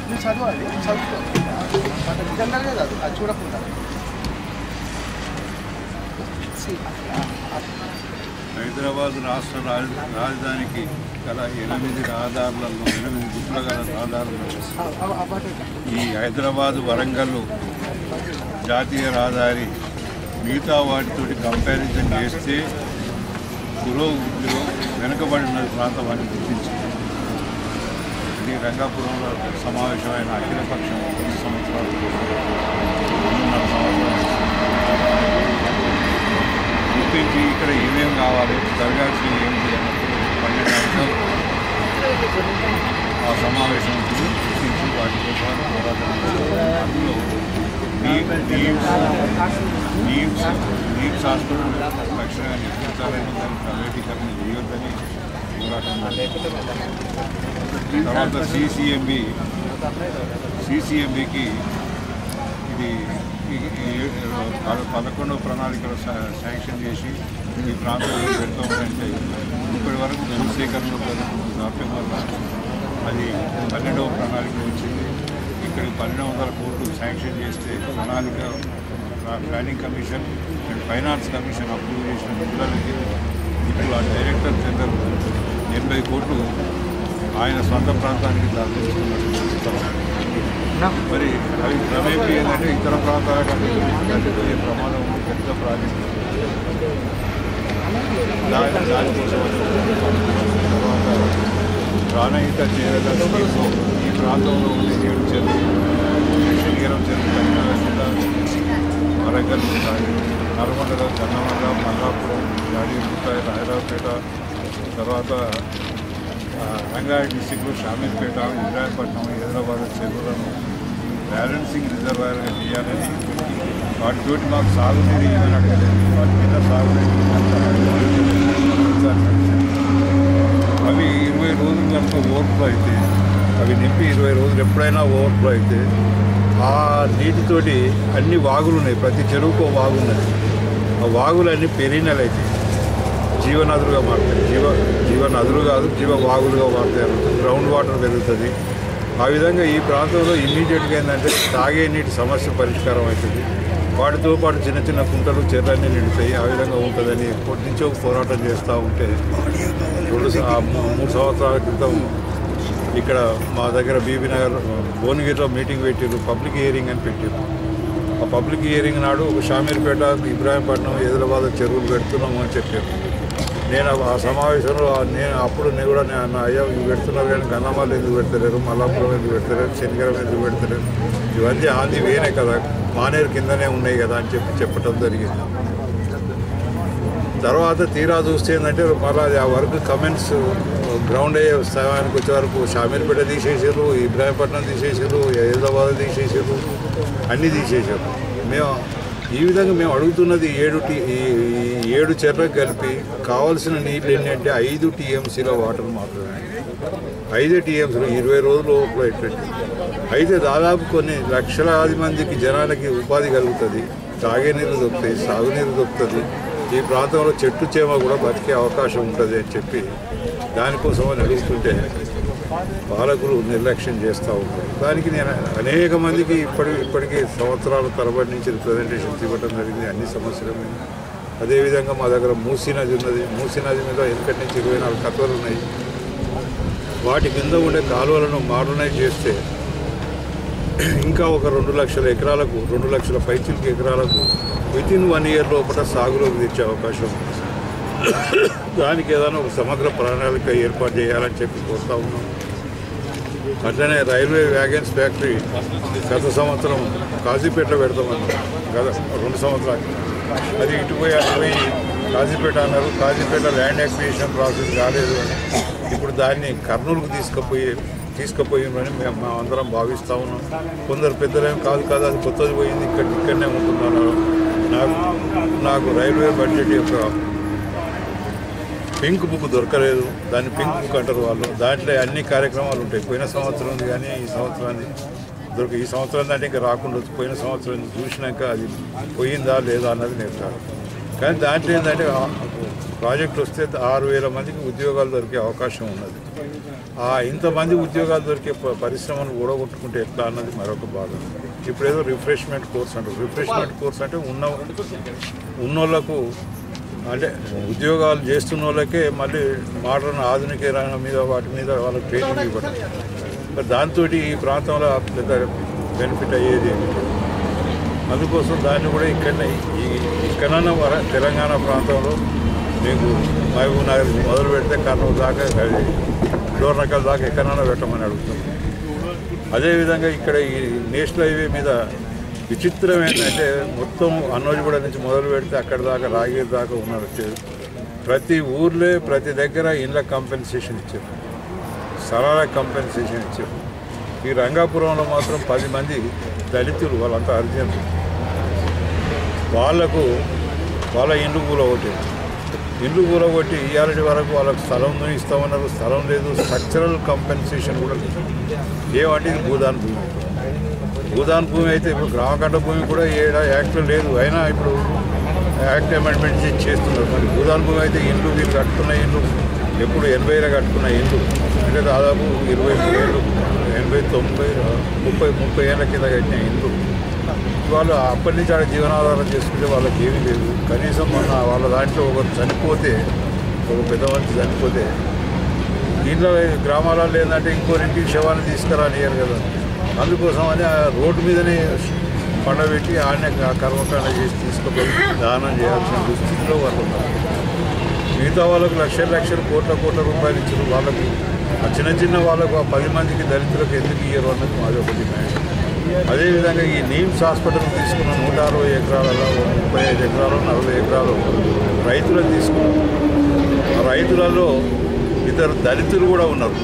నువ్వు చదవాలి చదువుకో అంటే నిజంగానే చదువు అది చూడకుండా See, హైదరాబాద్ రాష్ట్ర రాజ- రాజధానికి గల ఎనిమిది రహదారులలో ఎనిమిది గుట్ల గల రహదారులలో ఆ- ఆ- ఆ పాట ఇట్లా. ఈ హైదరాబాద్ వరంగల్ జాతీయ రహదారి మిగతా వాటితోటి కంపారిజన్ చేస్తే పురోగతిలో వెనుకబడిన ప్రాంతం అని గుర్తించింది ఇది రంగాపురంలో సమావేశమైన అఖిలపక్షం కొన్ని సంవత్సరాల క్రితం, రెండున్నర సంవత్సరాల గుర్తించి ఇక్కడ ఏమేం కావాలి జరగాల్సిన ఏంటి అన్నప్పుడు పన్నెండు అంశాలు ఆ సమావేశం గుర్తించి వాటి కోసం పోరాటం చేశారు. అందులో నీమ్ నీమ్స్ నీమ్స్ నీమ్స్ హాస్పిటల్ లక్ష్యంగా నిర్మించాలని దాని ప్రైవేటీకరణ చేయొద్దని పోరాటం చేశారు. తర్వాత సిసిఎంబి సిసిఎంబికి ఇది ఈ- ఈ- పద- పదకొండవ ప్రణాళికలో శా- శాంక్షన్ చేసి ఈ ప్రాంతంలో పెడతామంటే ఇప్పటి వరకు భూసేకరణలో జాప్యం వల్ల అది పన్నెండవ ప్రణాళిక వచ్చింది ఇక్కడ పన్నెండు వందల కోట్లు శాంక్షన్ చేస్తే ప్రణాళిక ప్లా- planning commission and finance commission approve చేసిన నిధులకి ఇప్పుడు ఆ డైరెక్టర్ జనరల్ ఎనభై కోట్లు ఆయన సొంత ప్రాంతానికి దాచుకున్నారు మరి అవి క్రమేపీ ఏంటంటే ఇతర ప్రాంతాల కంటే కలిగిపోయే ప్రమాదం ఉంది పెద్ద ప్రాజెక్ట్ దాని దానికోసం తర్వాత ప్రాణహిత చేరల స్కీమ్లో ఈ ప్రాంతంలో ఉండే ఏడు చెరువులు శనిగరం చెరువు కరీంనగర్ జిల్లా వరంగల్ నల్గొండలో జన్నమండ మల్లాపురం గాడిగుట్ట హైదరాబాద్పేట తర్వాత ఆ, రంగారెడ్డి డిస్టిక్లో షామీర్పేట ఇబ్రాహీంపట్నం హైదరాబాద్ చెరువులను బ్యాలెన్సింగ్ రిజర్వాయర్గా చేయాలని వాటితోటి మాకు సాగునీరు ఏమని అడగలేదు వాటి మీద సాగునీరు అవి ఇరవై రోజులు కనుక ఓవర్ఫ్లో అయితే అవి నింపి ఇరవై రోజులు ఎప్పుడైనా ఓవర్ఫ్లో అయితే ఆ నీటితోటి అన్ని వాగులు ఉన్నాయి ప్రతి చెరువుకు ఓ వాగు ఉన్నది ఆ వాగులన్నీ పెరిగినలు అవుతాయి జీవనదులుగా మారుతాయి జీవ జీవనదులు కాదు జీవ వాగులుగా మారుతాయి గ్రౌండ్ వాటర్ పెరుగుతుంది ఆ విధంగా ఈ ప్రాంతంలో ఇమ్మీడియట్గా ఏంటంటే తాగే నీటి సమస్య పరిష్కారం అవుతుంది వాటితో పాటు చిన్న చిన్న కుంటలు చెర్లన్నీ నిండుతాయి ఆ విధంగా ఉంటుందని ఎప్పటి నుంచో పోరాటం చేస్తూ ఉంటే రెండు స- ఆ మూ- మూడు సంవత్సరాల క్రితం ఇక్కడ మా దగ్గర బీబీ నగర్ భువనగిరిలో మీటింగ్ పెట్టారు పబ్లిక్ హియరింగ్ అని పెట్టారు ఆ పబ్లిక్ హియరింగ్ నాడు ఒక షామీర్పేట ఇబ్రాహీంపట్నం హైదరాబాద్ చెరువులు పెడుతున్నాము అని చెప్పారు నేను ఆ సమావేశంలో ఆ- నేను అప్పుడు నేను కూడా నేను అన్నా, అయ్యా ఇవి పెడుతున్నారు కానీ గన్నమాలు ఎందుకు పెడతలేరు మల్లాపురం ఎందుకు పెడతలేరు శనిగరం ఎందుకు పెడతలేరు ఇవన్నీ ఆంది వేనే కదా మానేరు కిందనే ఉన్నాయి కదా అని చెప్పి చెప్పడం జరిగింది తర్వాత తీరా చూస్తే ఏంటంటే మళ్ళీ అది ఆ వర్క్ కమెంట్స్ గ్రౌండ్ అయ్యే స్థానానికి వచ్చే వరకు షామీర్పేట తీసేసారు ఇబ్రాహీంపట్నం తీసేసారు హైదరాబాద్ తీసేసారు అన్నీ తీసేసారు మేము ఈ విధంగా మేము అడుగుతున్నది ఏడు టీ ఈ ఈ ఏడు చెర్లకు కలిపి కావాల్సిన నీళ్ళు ఏంటంటే ఐదు టీఎంసీల వాటర్ మాత్రమే ఐదు టీఎంసీలు ఇరవై రోజులు లోపల ఎట్టండి అయితే దాదాపు కొన్ని లక్షలాది మందికి జనాలకి ఉపాధి కలుగుతుంది తాగే నీరు దొరుకుతాయి సాగునీరు దొరుకుతుంది ఈ ప్రాంతంలో చెట్టు చేమ కూడా బతికే అవకాశం ఉంటుంది అని చెప్పి దానికోసం అని అడుగుతుంటే పాలకులు నిర్లక్ష్యం చేస్తూ ఉంటారు దానికి నేను అనేక మందికి ఇప్పటి ఇప్పటికీ సంవత్సరాల తరబడి నుంచి రిప్రజెంటేషన్స్ ఇవ్వడం జరిగింది అన్ని సమస్యల మీద అదేవిధంగా మా దగ్గర మూసీ నది ఉన్నది మూసీ నది మీద ఎందుకంటే నుంచి ఇరవై నాలుగు కథలు ఉన్నాయి వాటి కింద ఉండే కాలువలను మోడర్నైజ్ చేస్తే ఇంకా ఒక రెండు లక్షల ఎకరాలకు రెండు లక్షల పైచిలకు ఎకరాలకు విత్ ఇన్ వన్ ఇయర్ లోపల సాగులోకి తెచ్చే అవకాశం ఉంది దానికి ఏదైనా ఒక సమగ్ర ప్రణాళిక ఏర్పాటు చేయాలని చెప్పి కోరుతా ఉన్నాం అట్లనే రైల్వే వ్యాగన్స్ ఫ్యాక్టరీ గత సంవత్సరం కాజీపేటలో పెడతామన్నారు గత రెండు సంవత్సరాలు అది ఇటు పోయి అటు పోయి కాజీపేట అన్నారు కాజీపేట ల్యాండ్ యాక్విజిషన్ ప్రాసెస్ కాలేదు అని ఇప్పుడు దాన్ని కర్నూలుకు తీసుకుపోయి తీసుకుపోయిందని మేము మేము అందరం భావిస్తూ ఉన్నాం కొందరు పెద్దలేం కాదు కాదు అది కొత్తది పోయింది ఇక్కడ ఇక్కడనే ఉంటున్నారు నాకు నాకు రైల్వే బడ్జెట్ యొక్క పింక్ బుక్ దొరకలేదు దాన్ని పింక్ బుక్ అంటారు వాళ్ళు దాంట్లో అన్ని కార్యక్రమాలు ఉంటాయి పోయిన సంవత్సరం ఉంది కానీ ఈ సంవత్సరాన్ని దొరక ఈ సంవత్సరం అంటే ఇంకా రాకుండా వచ్చి పోయిన సంవత్సరం చూసినాక అది పోయిందా లేదా అన్నది నేను కాదు కానీ దాంట్లో ఏంటంటే ఆ- ప్రాజెక్ట్ వస్తే ఆరు వేల మందికి ఉద్యోగాలు దొరికే అవకాశం ఉన్నది ఆ ఇంతమంది ఉద్యోగాలు దొరికే ప- పరిశ్రమను కూడగొట్టుకుంటే ఎట్లా అన్నది మరొక బాధ ఇప్పుడు ఏదో రిఫ్రెష్మెంట్ కోర్స్ అంటారు రిఫ్రెష్మెంట్ కోర్స్ అంటే ఉన్న ఉన్నోళ్ళకు అంటే ఉద్యోగాలు చేస్తున్న వాళ్ళకే మళ్ళీ మోడర్న్ ఆధునిక రంగం మీద వాటి మీద వాళ్ళకి ట్రైనింగ్ ఇవ్వడం మరి దాంతో ఈ ప్రాంతంలో పెద్ద బెనిఫిట్ అయ్యేది ఏమి లేదు. అందుకోసం దాన్ని కూడా ఇక్కడనే ఈ ఇక్కడన్నా వర తెలంగాణ ప్రాంతంలో మీకు మహబూబ్ నగర్ మొదలు పెడితే కర్నూలు దాకా అది డోర్నకల్ దాకా ఎక్కడన్నా పెట్టమని అడుగుతున్నాం అదేవిధంగా ఇక్కడ ఈ నేషనల్ హైవే మీద విచిత్రం ఏంటంటే మొత్తం అన్నోజిగూడ నుంచి మొదలు పెడితే అక్కడ దాకా రాగిరి దాకా ఉన్నారు ప్రతి ఊర్లో ప్రతి దగ్గర ఇళ్ళ కంపెన్సేషన్ ఇచ్చారు స్థలాల కంపెన్సేషన్ ఇచ్చారు ఈ రంగాపురంలో మాత్రం పది మంది దళితులు వాళ్ళంతా అర్జెంట్ వాళ్లకు వాళ్ళ ఇండ్లు కూలగొట్టి ఇండ్లు కూలగొట్టి ఇవాళ వరకు వాళ్ళకు స్థలం ఇస్తామన్నారు స్థలం లేదు స్ట్రక్చరల్ కంపెన్సేషన్ కూడా లేదు ఏమంటే ఇది భూదాన్ భూమి భూదాన్ భూమి అయితే ఇప్పుడు గ్రామకండ భూమి కూడా ఏడా యాక్ట్లో లేదు అయినా ఇప్పుడు యాక్ట్ అమెండ్మెంట్ చేసి చేస్తున్నారు మరి భూదాన్ భూమి అయితే ఇండ్లు వీళ్ళు కట్టుకున్న ఇండ్లు ఎప్పుడు ఎనభైలో కట్టుకున్న ఇండ్లు అంటే దాదాపు ఇరవై మూడు ఏళ్ళు ఎనభై తొంభై ముప్పై ముప్పై ఏళ్ళ కింద కట్టిన ఇండ్లు వాళ్ళు అప్పటి నుంచి ఆడ జీవనాధారం చేసుకుంటే వాళ్ళకి ఏమీ లేదు కనీసం మొన్న వాళ్ళ దాంట్లో ఒకరు చనిపోతే ఒక పెద్ద మనిషి చనిపోతే దీంట్లో గ్రామాలలో ఏంటంటే ఇంకోరింటికి శవాన్ని తీసుకురానియరు కదా అందుకోసం అని ఆ రోడ్డు మీదనే పండబెట్టి ఆడనే కర్మకాండ చేసి తీసుకుపోయి దానం చేయాల్సిన దుస్థితిలో వాళ్ళు ఉన్నారు మిగతా వాళ్ళకు లక్షల లక్షల కోట్ల కోట్ల రూపాయలు ఇచ్చారు వాళ్ళకు ఆ చిన్న చిన్న వాళ్ళకు ఆ పది మందికి దళితులకు ఎందుకు ఇయ్యరు అన్నది మాది ఒక డిమాండ్ అదేవిధంగా ఈ నీమ్స్ హాస్పిటల్ తీసుకున్న నూట అరవై ఎకరాలలో ఒక ముప్పై ఐదు ఎకరాలు నలభై ఎకరాలు రైతులకు తీసుకున్నాం ఆ రైతులలో ఇద్దరు దళితులు కూడా ఉన్నారు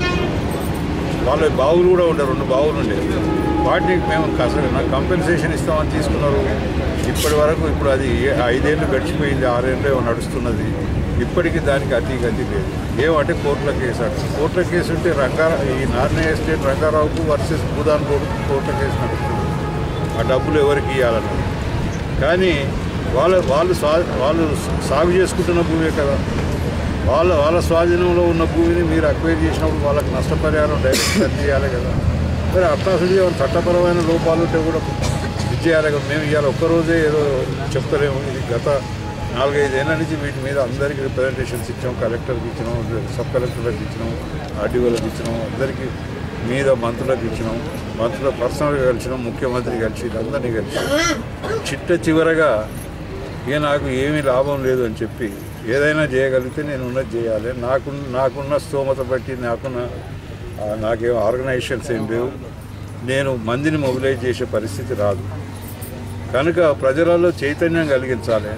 వాళ్ళ బావులు కూడా ఉంటారు రెండు బావులు ఉండేవి వాటికి మేము కస కంపెన్సేషన్ ఇస్తామని తీసుకున్నారు ఇప్పటి వరకు ఇప్పుడు అది ఏ- ఐదేళ్ళు గడిచిపోయింది ఆరేళ్ళు నడుస్తున్నది ఇప్పటికీ దానికి అతి గతి లేదు ఏమంటే కోర్టుల కేసు అంట కోర్టుల కేసు ఉంటే రంగారా ఈ నార్నే ఎస్టేట్ రంగారావుకు వర్సెస్ భూదాన్ కోర్టు కోర్టుల కేసు నడుస్తుంది ఆ డబ్బులు ఎవరికి ఇవ్వాలన్నది కానీ వాళ్ళ వాళ్ళు స్వా వాళ్ళు సాగు చేసుకుంటున్న భూమే కదా వాళ్ళ వాళ్ళ స్వాధీనంలో ఉన్న భూమిని మీరు అక్వైర్ చేసినప్పుడు వాళ్ళకి నష్టపరిహారం డైరెక్ట్ రద్దు చేయాలి కదా మరి అట్లాసలు ఏమైనా చట్టపరమైన లోపాలు ఉంటే కూడా ఇది చేయాలి కదా మేము ఇవాళ ఒక్కరోజే ఏదో చెప్తలేము ఇది గత నాలుగైదేళ్ల నుంచి వీటి మీద అందరికీ రిప్రజెంటేషన్స్ ఇచ్చాం కలెక్టర్కి ఇచ్చినాం సబ్ కలెక్టర్లకు ఇచ్చినాం ఆర్డీఓలకు ఇచ్చినాం అందరికీ మీద మంత్రులకు ఇచ్చినాం మంత్రుల పర్సనల్గా కలిసినాం ముఖ్యమంత్రి కలిసి వీళ్ళందరినీ కలిసి చిట్ట చివరగా ఇక నాకు ఏమీ లాభం లేదు అని చెప్పి ఏదైనా చేయగలిగితే నేను ఉన్నది చేయాలి నాకు నాకున్న స్తోమత బట్టి నాకున్న ఆ, నాకేం ఆర్గనైజేషన్స్ ఏం లేవు నేను మందిని మొబిలైజ్ చేసే పరిస్థితి రాదు కనుక ప్రజలలో చైతన్యం కలిగించాలి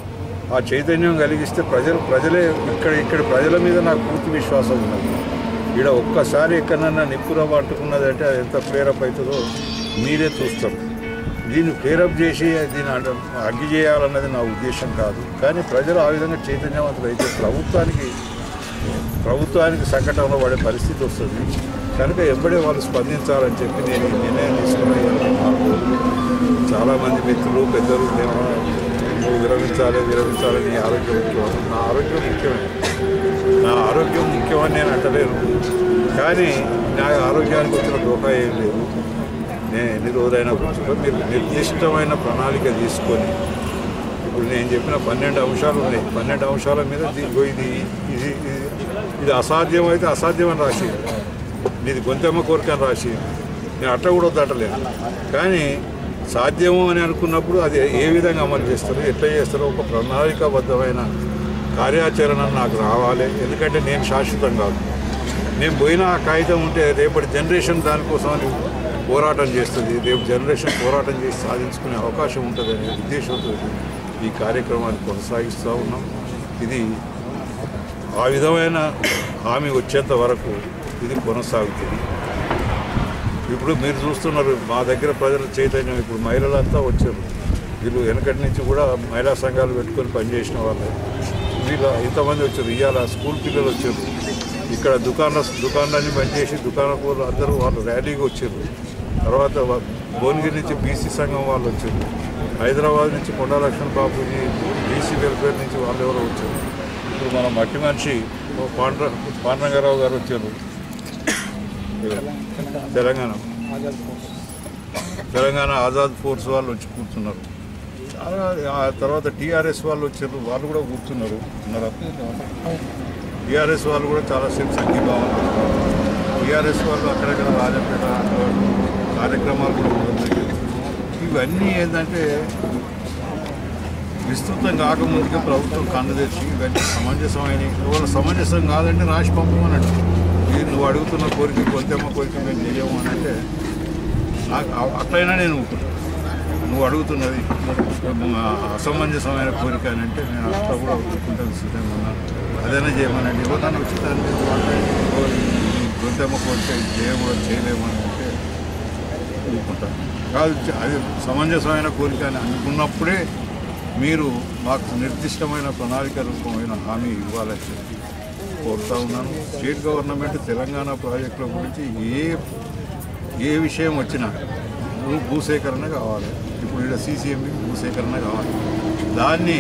ఆ చైతన్యం కలిగిస్తే ప్రజలు ప్రజలే ఇక్కడ ఇక్కడ ప్రజల మీద నాకు పూర్తి విశ్వాసం ఉన్నది ఇక్కడ ఒక్కసారి ఎక్కడన్నా నిప్పురవ్వ అంటుకున్నదంటే అది ఎంత ప్రేరప్ అవుతుందో మీరే చూస్తారు దీన్ని ప్రేరప్ చేసి దీన్ని అంటే అగ్గి చేయాలన్నది నా ఉద్దేశం కాదు కానీ ప్రజలు ఆ విధంగా చైతన్యవంతులు అయితే ప్రభుత్వానికి ప్రభుత్వానికి సంకటంలో పడే పరిస్థితి వస్తుంది కనుక ఎంబడే వాళ్ళు స్పందించాలని చెప్పి నేను ఈ నిర్ణయం తీసుకున్నాను నాకు చాలామంది మిత్రులు పెద్దలు నేను నువ్వు విరమించాలి విరమించాలి నీ ఆరోగ్యం ముఖ్యం నా ఆరోగ్యం ముఖ్యమే నా ఆరోగ్యం ముఖ్యమని నేను అంటలేను కానీ నా ఆరోగ్యానికి వచ్చిన దోహా ఏం లేదు నేను ఎన్ని రోజులైనా కూర్చుంటా మీరు నిర్దిష్టమైన ప్రణాళిక తీసుకొని ఇప్పుడు నేను చెప్పిన పన్నెండు అంశాలు ఉన్నాయి పన్నెండు అంశాల మీద దీ- ఇగో ఇది ఇది ఇది ఇది అసాధ్యం అయితే అసాధ్యం అని రాసి ఇది గొంతెమ్మ కోరిక అని రాసి నేను అట్ట కూడా వద్దటలేదు కానీ సాధ్యము అని అనుకున్నప్పుడు అది ఏ విధంగా అమలు చేస్తారు ఎట్లా చేస్తారో ఒక ప్రణాళికాబద్ధమైన కార్యాచరణ నాకు రావాలి ఎందుకంటే నేను శాశ్వతం కాదు నేను పోయిన ఆ కాగితం ఉంటే రేపటి జనరేషన్ దానికోసం అని పోరాటం చేస్తుంది రేపు జనరేషన్ పోరాటం చేసి సాధించుకునే అవకాశం ఉంటుంది అనే ఉద్దేశంతో ఈ కార్యక్రమాన్ని కొనసాగిస్తూ ఉన్నాం ఇది ఆ విధమైన హామీ వచ్చేంత వరకు ఇది కొనసాగుతుంది ఇప్పుడు మీరు చూస్తున్నారు మా దగ్గర ప్రజల చైతన్యం ఇప్పుడు మహిళలంతా వచ్చారు వీళ్ళు వెనకటి నుంచి కూడా మహిళా సంఘాలు పెట్టుకొని పనిచేసిన వాళ్ళు వీళ్ళు ఇంతమంది వచ్చారు ఇవాళ స్కూల్ పిల్లలు వచ్చారు ఇక్కడ దుకాణ దుకాణాన్ని పనిచేసి దుకాణ కూరలు అందరూ వాళ్ళు ర్యాలీగా వచ్చారు తర్వాత వా- భువనగిరి నుంచి బీసీ సంఘం వాళ్ళు వచ్చారు హైదరాబాద్ నుంచి కొండా లక్ష్మణ్ బాబుజీ బీసీ వెల్ఫేర్ నుంచి వాళ్ళు ఎవరో వచ్చారు ఇప్పుడు మన మట్టి మనిషి ఓ పాండ్ర పాండ్రంగారావు గారు వచ్చారు తెలంగాణ తెలంగాణ ఆజాద్ ఫోర్స్ వాళ్ళు వచ్చి కూర్చున్నారు చాలా ఆ తర్వాత టీఆర్ఎస్ వాళ్ళు వచ్చారు వాళ్ళు కూడా కూర్చున్నారు ఉన్నారా టీఆర్ఎస్ వాళ్ళు కూడా చాలాసేపు సంఘీభావం టీఆర్ఎస్ వాళ్ళు అక్కడక్కడ రాజపేట కార్యక్రమాలు కూడా మొదలుపెట్టారు. ఇవన్నీ ఏంటంటే విస్తృతం కాకముందుకే ప్రభుత్వం కన్ను తెచ్చి ఇవన్నీ సమంజసమైన ఇవాళ సమంజసం కాదంటే రాసి పంపమన్నట్టు ఇది నువ్వు అడుగుతున్న కోరిక కొంతమ్మ కోరిక మేము చేయము అని అంటే నాకు అ- అట్లయినా నేను ఊరుకుంటాను నువ్వు అడుగుతున్నది ఆ, అసమంజసమైన కోరిక అని అంటే నేను అట్లా కూడా ఊరుకుంటాను సిద్ధంగా ఉన్నాను అదైనా చేయమనండి ఇవ్వడానికి వచ్చి దాని మీద మాట్లాడి గొంతమ్మ కోరిక ఇది చేయకూడదు చేయలేము అని అంటే ఊరుకుంటాను కాదు చ- అది సమంజసమైన కోరిక అని అనుకున్నప్పుడే మీరు మాకు నిర్దిష్టమైన ప్రణాళిక రూపమైన హామీ ఇవ్వాలని చెప్పి కోరుతా ఉన్నాను స్టేట్ గవర్నమెంట్ తెలంగాణ ప్రాజెక్టుల గురించి ఏ ఏ విషయం వచ్చినా భూ భూసేకరణ కావాలి ఇప్పుడు ఇక్కడ సీసీఎంబి భూసేకరణ కావాలి దాన్ని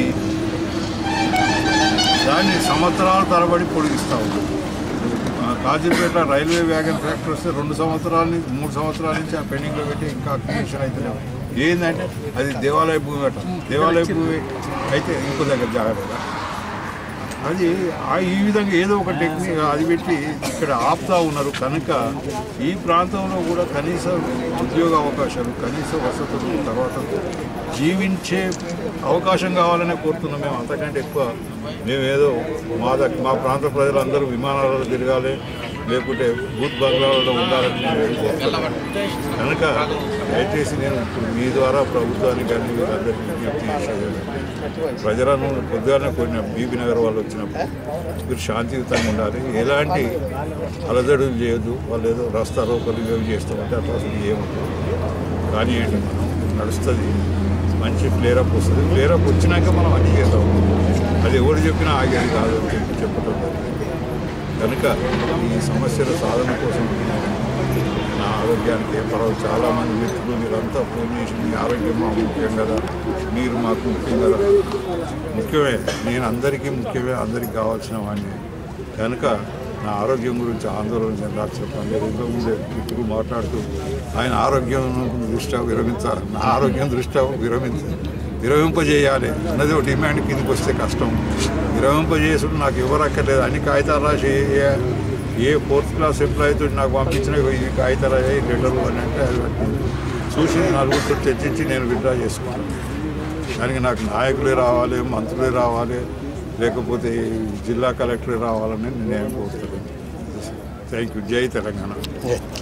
దాన్ని సంవత్సరాల తరబడి పొడిగిస్తూ ఉన్నాం ఆ, కాజీపేట రైల్వే వ్యాగన్ ఫ్యాక్టరీ వస్తే రెండు సంవత్సరాల నుంచి మూడు సంవత్సరాల నుంచి ఆ పెండింగ్లో పెట్టి ఇంకా అక్విజిషన్ అయితే లేవు ఏంటంటే అది దేవాలయ భూమి అట దేవాలయ భూమి అయితే ఇంకో దగ్గర జాగ్రత్త అది ఆ ఈ విధంగా ఏదో ఒక టెక్నిక్ అది పెట్టి ఇక్కడ ఆపుతా ఉన్నారు కనుక ఈ ప్రాంతంలో కూడా కనీస ఉద్యోగ అవకాశాలు కనీస వసతులు తర్వాత జీవించే అవకాశం కావాలనే కోరుతున్నాం మేము అంతకంటే ఎక్కువ మేము ఏదో మా దగ్గర మా ప్రాంత ప్రజలందరూ విమానాలలో తిరగాలి లేకుంటే బూత్ బంగ్లాలలో ఉండాలని మేము ఏం కోరుతున్నాం. కనుక దయచేసి నేను ఇప్పుడు మీ ద్వారా ప్రభుత్వానికి కానీ వీళ్ళందరికీ విజ్ఞప్తి చేసేది ఏంటంటే ప్రజలను పొద్దుగానే కొన్ని బీబీ నగర్ వాళ్ళు వచ్చినప్పుడు మీరు శాంతియుతంగా ఉండాలి ఎలాంటి అలజడులు చేయొద్దు వాళ్ళు ఏదో రస్తా రోకలు ఇవి చేస్తామంటే అట్లా అసలు ఏముంటుంది కానీ ఏంటి మనం నడుస్తుంది మంచి ఫ్లేరప్ వస్తుంది ఫ్లేరప్ వచ్చినాక మనం అన్ని చేద్దాం అది ఎవరు చెప్పినా ఆగేది కాదు అని చెప్పి చెప్పడం జరిగింది కనుక ఈ సమస్యల సాధన కోసం నా ఆరోగ్యానికి ఏం పర్వాలేదు చాలామంది వ్యక్తులు మీరంతా ఫోన్ చేసి మీ ఆరోగ్యం మాకు ముఖ్యం కదా మీరు మాకు ముఖ్యం కదా ముఖ్యమే నేను అందరికీ ముఖ్యమే అందరికీ కావాల్సిన వాడిని కనుక నా ఆరోగ్యం గురించి ఆందోళన చెందాల్సిన పని లేదు ఇంతకుముందే ఇప్పుడు మాట్లాడుతూ ఆయన ఆరోగ్యం దృష్ట్యా విరమించాలి నా ఆరోగ్యం దృష్ట్యా విరమించ విరమింపజేయాలి అన్నది ఒక డిమాండ్ కిందకి వస్తే కష్టం విరమింపజేసుడు నాకు ఇవ్వరక్కర్లేదు అన్ని కాగితాలు రాసి ఏ- ఏ ఫోర్త్ క్లాస్ ఎంప్లాయీ తోటి నాకు పంపించిన ఈ కాగితాలు అయ్యాయి లెటర్లు అని అంటే అది పట్టింది. చూసి నలుగురితో చర్చించి నేను విత్డ్రా చేసుకున్నాను దానికి నాకు నాయకులే రావాలి మంత్రులే రావాలి లేకపోతే ఈ జిల్లా కలెక్టరే రావాలని నేను కోరుతున్నాను థ్యాంక్ యూ జై తెలంగాణ